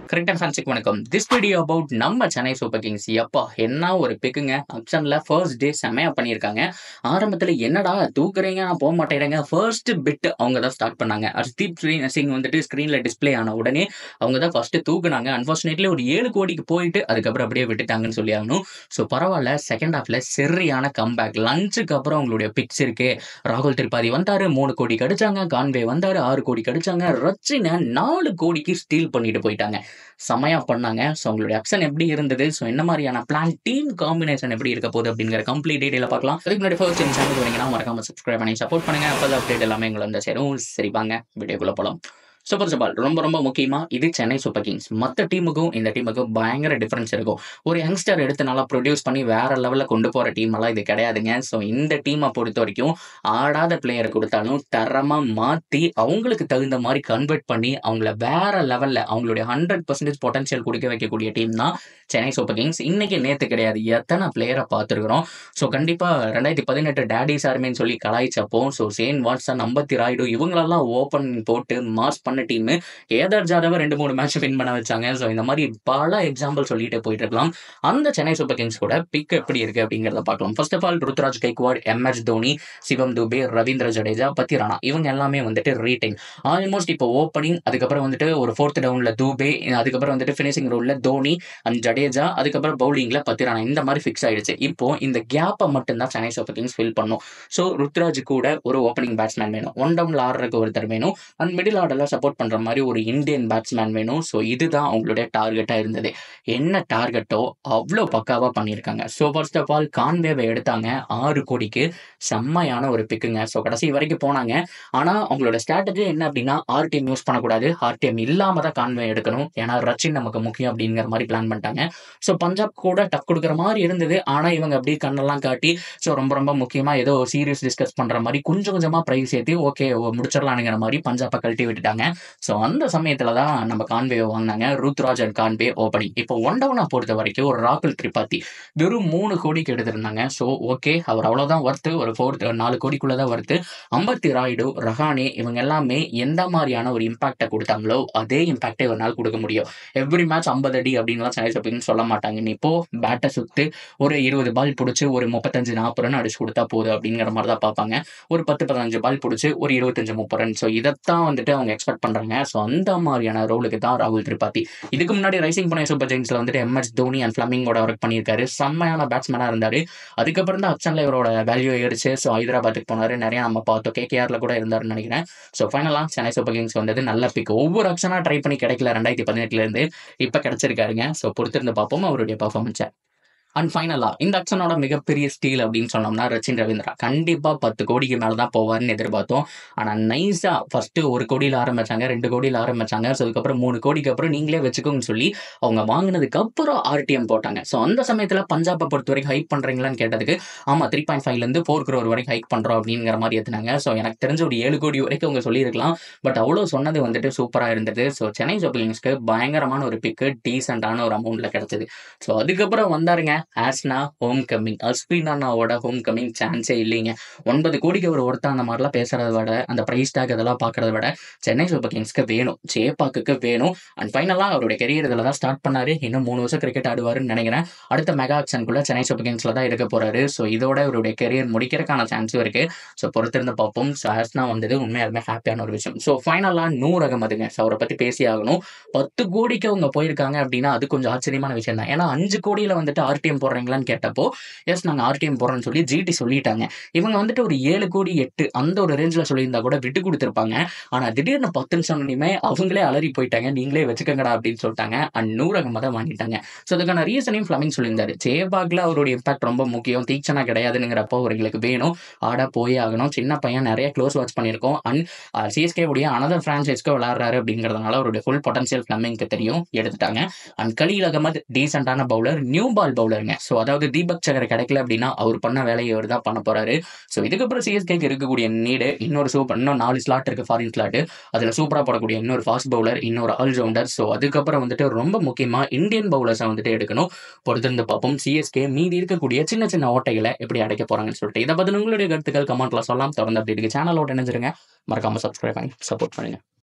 கரெக்டாக ஃபேன்ஸுக்கு வணக்கம் திஸ் வீடியோ அபவுட் நம்ம சென்னை சூப்பர் கிங்ஸ் எப்பா என்ன ஒரு பிக்குங்க அப்சனில் ஃபர்ஸ்ட் டே செமையாக பண்ணியிருக்காங்க ஆரம்பத்தில் என்னடா தூக்குறீங்க நான் போக மாட்டேங்கிறேங்க ஃபர்ஸ்ட் பிட் அவங்க தான் ஸ்டார்ட் பண்ணாங்க ஹர்தீப் ஸ்ரீ- சிங் வந்துட்டு ஸ்க்ரீனில் டிஸ்ப்ளே ஆன உடனே அவங்க தான் ஃபர்ஸ்ட் தூக்குனாங்க அன்ஃபார்ச்சுனேட்லி ஒரு ஏழு கோடிக்கு போயிட்டு அதுக்கப்புறம் அப்படியே விட்டுட்டாங்கன்னு சொல்லி ஆகணும் ஸோ பரவாயில்ல செகண்ட் ஹாஃப்ல சரியான கம்பேக் லஞ்சுக்கு அப்புறம் அவங்களுடைய பிக்ஸ் இருக்கு ராகுல் திரிபாதி வந்தாரு மூணு கோடி கடிச்சாங்க கான்வே வந்தாரு ஆறு கோடி கடிச்சாங்க ரச்சினை நாலு கோடிக்கு ஸ்டீல் பண்ணிட்டு போயிட்டாங்க செமையா பண்ணாங்க ஸோ உங்களுடைய ஆப்ஷன் எப்படி இருந்தது ஸோ என்ன மாதிரியான பிளான் டீம் காம்பினேஷன் எப்படி இருக்க போகுது அப்படிங்கிற கம்ப்ளீட் டீடைல பார்க்கலாம் அதுக்கு முன்னாடி ஃபர்ஸ்ட் டைம் சேனல் வரீங்கன்னா மறக்காம சப்ஸ்கிரைப் பண்ணி சப்போர்ட் பண்ணுங்க அப்போ அப்டேட் எல்லாமே எங்களை வந்து சேரும் சரிப்பாங்க வீடியோக்குள்ள போகலாம் சூப்பர் சபால் ரொம்ப ரொம்ப முக்கியமா இது சென்னை சூப்பர் கிங்ஸ் மற்ற டீமுக்கும் இந்த டீமுக்கும் பயங்கர டிஃபரன்ஸ் இருக்கும் ஒரு யங்ஸ்டர் எடுத்து நல்லா ப்ரொடியூஸ் பண்ணி வேற லெவலில் கொண்டு போற டீம் எல்லாம் இது கிடையாதுங்க ஸோ இந்த டீமை பொறுத்த வரைக்கும் ஆடாத பிளேயரை கொடுத்தாலும் தரமா மாத்தி அவங்களுக்கு தகுந்த மாதிரி கன்வெர்ட் பண்ணி அவங்கள வேற லெவல்ல அவங்களுடைய ஹண்ட்ரட் பர்சன்டேஜ் பொட்டன்ஷியல் கொடுக்க வைக்கக்கூடிய டீம் தான் சென்னை சூப்பர் கிங்ஸ் இன்னைக்கு நேத்து கிடையாது எத்தனை பிளேயரை பார்த்துருக்குறோம் ஸோ கண்டிப்பா ரெண்டாயிரத்தி பதினெட்டு டேடிஸ் ஆர்மின்னு சொல்லி கலாய்ச்சப்போ ஸோ சேன் வாட்சன் அம்பத்தி ராய்டு இவங்களெல்லாம் ஓப்பன் போட்டு மாஸ் பண்ண டீம் ஏதர் ஜாதவ ரெண்டு மூணு மேட்ச் வின் பண்ண வச்சாங்க ஸோ இந்த மாதிரி பல எக்ஸாம்பிள் சொல்லிட்டு போயிட்டு இருக்கலாம் அந்த சென்னை சூப்பர் கிங்ஸ் கூட பிக் எப்படி இருக்கு அப்படிங்கிறத பார்க்கலாம் first of all Ruturaj Gaikwad MS Dhoni Shivam Dube Ravindra Jadeja Pathirana இவங்க எல்லாமே வந்துட்டு ரீடைன் ஆல்மோஸ்ட் இப்போ ஓப்பனிங் அதுக்கப்புறம் வந்துட்டு ஒரு ஃபோர்த் டவுன்ல தூபே அதுக்கப்புறம் வந்துட்டு ஃபினிஷிங் ரோல்ல தோனி அண்ட் ஜடேஜா அதுக்கப்புறம் பவுலிங்ல பத்திரானா இந்த மாதிரி ஃபிக்ஸ் ஆயிடுச்சு இப்போ இந்த கேப்பை மட்டும்தான் சென்னை சூப்பர் கிங்ஸ் ஃபில் பண்ணும் ஸோ ருத்ராஜ் கூட ஒரு ஓப்பனிங் பேட்ஸ்மேன் வேணும் ஒன் டவுன்ல ஆடுறதுக்கு ஒருத்தர் வேணும் அண்ட் மிடில் ஆர்டர்ல சப்போர்ட் பண்ற மாதிரி ஒரு இந்தியன் பேட்ஸ்மேன் வேணும் ஸோ இதுதான் அவங்களுடைய டார்கெட்டா இருந்தது என்ன டார்கெட்டோ அவ்வளோ பக்காவா பண்ணியிருக்காங்க ஸோ ஃபர்ஸ்ட் ஆஃப் ஆல் கான்வேவை எடுத்தாங்க ஆறு கோடிக்கு செம்மையான ஒரு பிக்குங்க ஸோ கடைசி வரைக்கும் போனாங்க ஆனால் அவங்களோட ஸ்ட்ராட்டஜி என்ன அப்படின்னா ஆர்டிஎம் யூஸ் பண்ணக்கூடாது ஆர்டிஎம் இல்லாம தான் கான்வே எடுக்கணும் ஏன்னா ரச்சின் நமக்கு முக்கியம் அப்படிங்கிற மாதிரி பிளான் பண்ணிட்டாங்க ஸோ பஞ்சாப் கூட டக் கொடுக்குற மாதிரி இருந்தது ஆனால் இவங்க அப்படியே கண்ணெல்லாம் காட்டி ஸோ ரொம்ப ரொம்ப முக்கியமாக ஏதோ சீரியஸ் டிஸ்கஸ் பண்ணுற மாதிரி கொஞ்சம் கொஞ்சமாக ப்ரைஸ் ஏற்றி ஓகே முடிச்சிடலானுங்கிற மாதிரி பஞ்சாப்பை கழட்டி விட்டுட்டாங்க ஸோ அந்த சமயத்தில் தான் நம்ம கான்வே வாங்கினாங்க ருத்ராஜ் அண்ட் கான்வே ஓப்பனிங் இப்போ ஒன் டவுனை பொறுத்த வரைக்கும் ஒரு ராகுல் திரிபாதி வெறும் மூணு கோடிக்கு எடுத்திருந்தாங்க ஸோ ஓகே அவர் அவ்வளோதான் ஒர்த்து ஒரு ஃபோர்த் நாலு கோடிக்குள்ளே தான் ஒர்த்து அம்பத்தி ராய்டு ரஹானே இவங்க எல்லாமே எந்த மாதிரியான ஒரு இம்பாக்டை கொடுத்தாங்களோ அதே இம்பாக்டை ஒரு நாள் கொடுக்க முடியும் எவ்ரி மேட்ச் ஐம்பது அடி அப்படின்லாம் சென்னை சூப்பர் சொல்ல மாட்டாங்க நீ இப்போ பேட்டை சுத்து ஒரு இருபது பால் பிடிச்சி ஒரு முப்பத்தஞ்சு நாற்பது ரன் அடிச்சு கொடுத்தா போதும் அப்படிங்கிற மாதிரி தான் பார்ப்பாங்க ஒரு பத்து பதினஞ்சு பால் பிடிச்சி ஒரு இருபத்தஞ்சு முப்பது ரன் ஸோ இதைத்தான் வந்துட்டு அவங்க எக்ஸ்பெக்ட் பண்றாங்க ஸோ அந்த மாதிரியான ரோலுக்கு தான் ராகுல் திரிபாதி இதுக்கு முன்னாடி ரைசிங் பண்ண சூப்பர் ஜெயின்ஸ்ல வந்துட்டு எம்எஸ் தோனி அண்ட் ஃபிளமிங்கோட ஒர்க் பண்ணியிருக்காரு செம்மையான பேட்ஸ்மேனாக இருந்தாரு அதுக்கப்புறம் தான் அப்சன்ல இவரோட வேல்யூ ஏறிச்சு ஸோ ஹைதராபாத்துக்கு போனாரு நிறைய நம்ம பார்த்தோம் கேகேஆர்ல கூட இருந்தாருன்னு நினைக்கிறேன் ஸோ ஃபைனலாக சென்னை சூப்பர் கிங்ஸ் வந்தது நல்ல பிக் ஒவ்வொரு அப்சனாக ட்ரை பண்ணி கிடைக்கல ரெண்டாயிரத்தி பதினெட்டுல இருந்து இப்போ கிடைச்சிருக்காருங்க ஸோ பொறுத்திருந்து பார்ப்போம் அவருடைய பர்ஃபார்மன்ஸை அண்ட் ஃபைனலா இந்த அக்ஷனோட மிகப்பெரிய ஸ்டீல் அப்படின்னு சொன்னோம்னா ரச்சின் ரவீந்திரா கண்டிப்பா பத்து கோடிக்கு மேல தான் போவார்னு எதிர்பார்த்தோம் ஆனா நைஸா ஃபர்ஸ்ட் ஒரு கோடியில ஆரம்பிச்சாங்க ரெண்டு கோடியில ஆரம்பிச்சாங்க ஸோ அதுக்கப்புறம் மூணு கோடிக்கு அப்புறம் நீங்களே வச்சுக்கோங்கன்னு சொல்லி அவங்க வாங்கினதுக்கு அப்புறம் ஆர்டிஎம் போட்டாங்க ஸோ அந்த சமயத்துல பஞ்சாபை பொறுத்த வரைக்கும் ஹைக் பண்றீங்களான்னு கேட்டதுக்கு ஆமா த்ரீ பாயிண்ட் ஃபைவ்ல இருந்து ஃபோர் crore வரைக்கும் ஹைக் பண்றோம் அப்படிங்கிற மாதிரி ஏத்துனாங்க ஸோ எனக்கு தெரிஞ்ச ஒரு ஏழு கோடி வரைக்கும் அவங்க சொல்லியிருக்கலாம் பட் அவ்வளோ சொன்னது வந்துட்டு சூப்பரா இருந்தது ஸோ சென்னை சூப்பர் கிங்ஸ்க்கு பயங்கரமான ஒரு பிக்கு டீசென்டான ஒரு அமௌண்ட்ல கிடைச்சது ஸோ அதுக்கப்புறம் வந்தாருங்க ஆஸ்னா ஹோம் கம்மிங் அஸ்வின் அண்ணாவோட ஹோம் கம்மிங் சான்ஸே இல்லைங்க ஒன்பது கோடிக்கு ஒரு ஒருத்தன் அந்த மாதிரிலாம் பேசுறத விட அந்த ப்ரைஸ் டேக் இதெல்லாம் பார்க்கறத விட சென்னை சூப்பர் கிங்ஸ்க்கு வேணும் சேப்பாக்குக்கு வேணும் அண்ட் ஃபைனலாக அவருடைய கெரியர் இதில் தான் ஸ்டார்ட் பண்ணாரு இன்னும் மூணு வருஷம் கிரிக்கெட் ஆடுவாருன்னு நினைக்கிறேன் அடுத்த மெகா ஆக்ஷனுக்குள்ள சென்னை சூப்பர் கிங்ஸ்ல தான் இருக்க போறாரு ஸோ இதோட இவருடைய கெரியர் முடிக்கிறதுக்கான சான்ஸும் இருக்கு ஸோ பொறுத்திருந்து பார்ப்போம் ஸோ ஆஸ்னா வந்தது உண்மையாலுமே ஹாப்பியான ஒரு விஷயம் ஸோ ஃபைனலாக நூறு அகமதுங்க ஸோ அவரை பத்தி பேசி ஆகணும் பத்து கோடிக்கு அவங்க போயிருக்காங்க அப்படின்னா அது கொஞ்சம் ஆச்சரியமான விஷயம் தான் ஏன்னா அஞ்சு கோடியில வந்துட்டு ஆர்டிஎம் போடுறீங்களான்னு கேட்டப்போ எஸ் நாங்கள் ஆர்டிஎம் போடுறோம்னு சொல்லி ஜிடி சொல்லிட்டாங்க இவங்க வந்துட்டு ஒரு ஏழு கோடி எட்டு அந்த ஒரு ரேஞ்சில் சொல்லியிருந்தா கூட விட்டு கொடுத்துருப்பாங்க ஆனால் திடீர்னு பத்து நிமிஷம் சொன்னோடனே அவங்களே அலறி போயிட்டாங்க நீங்களே வச்சுக்கங்கடா அப்படின்னு சொல்லிட்டாங்க அண்ட் நூறகம் தான் வாங்கிட்டாங்க ஸோ அதுக்கான ரீசனையும் ஃப்ளமிங் சொல்லியிருந்தாரு சேபாக்ல அவருடைய இம்பாக்ட் ரொம்ப முக்கியம் தீக்ஷனா கிடையாதுங்கிறப்போ அவர்களுக்கு வேணும் ஆடா போயே ஆகணும் சின்ன பையன் நிறைய க்ளோஸ் வாட்ச் பண்ணியிருக்கோம் அண்ட் சிஎஸ்கே உடைய அனதர் ஃப்ரான்ச்சைஸ்க்கு விளாட்றாரு அப்படிங்கிறதுனால அவருடைய ஃபுல் பொட்டன்ஷியல் ஃப்ளமிங்க்கு தெரியும் எடுத்துட்டாங்க அண்ட் கலீல் அகமது டீசென்டான பவுலர் நியூ பால் பவுலருங்க ஸோ அதாவது தீபக் சகர் கிடைக்கல அப்படின்னா அவர் பண்ண வேலையை அவர் தான் பண்ண போறாரு ஸோ இதுக்கப்புறம் சிஎஸ்கேக்கு இருக்கக்கூடிய நீடு இன்னொரு சூப்பர் இன்னும் நாலு ஸ்லாட் இருக்கு ஃபாரின் ஸ்லாட் அதில் சூப்பராக போடக்கூடிய இன்னொரு ஃபாஸ்ட் பவுலர் இன்னொரு ஆல்ரவுண்டர் ஸோ அதுக்கப்புறம் வந்துட்டு ரொம்ப முக்கியமாக இந்தியன் பவுலர்ஸை வந்துட்டு எடுக்கணும் பொறுத்திருந்து பார்ப்போம் சிஎஸ்கே மீதி இருக்கக்கூடிய சின்ன சின்ன ஓட்டைகளை எப்படி அடைக்க போறாங்கன்னு சொல்லிட்டு இதை பற்றி உங்களுடைய கருத்துக்கள் கமெண்ட்ல சொல்லலாம் தொடர்ந்து அப்படி இருக்கு சேனலோட இணைஞ்சிருங்க மறக்காம சப்ஸ்கிரைப் பண்ணி சப்போர்ட் பண்ணுங்க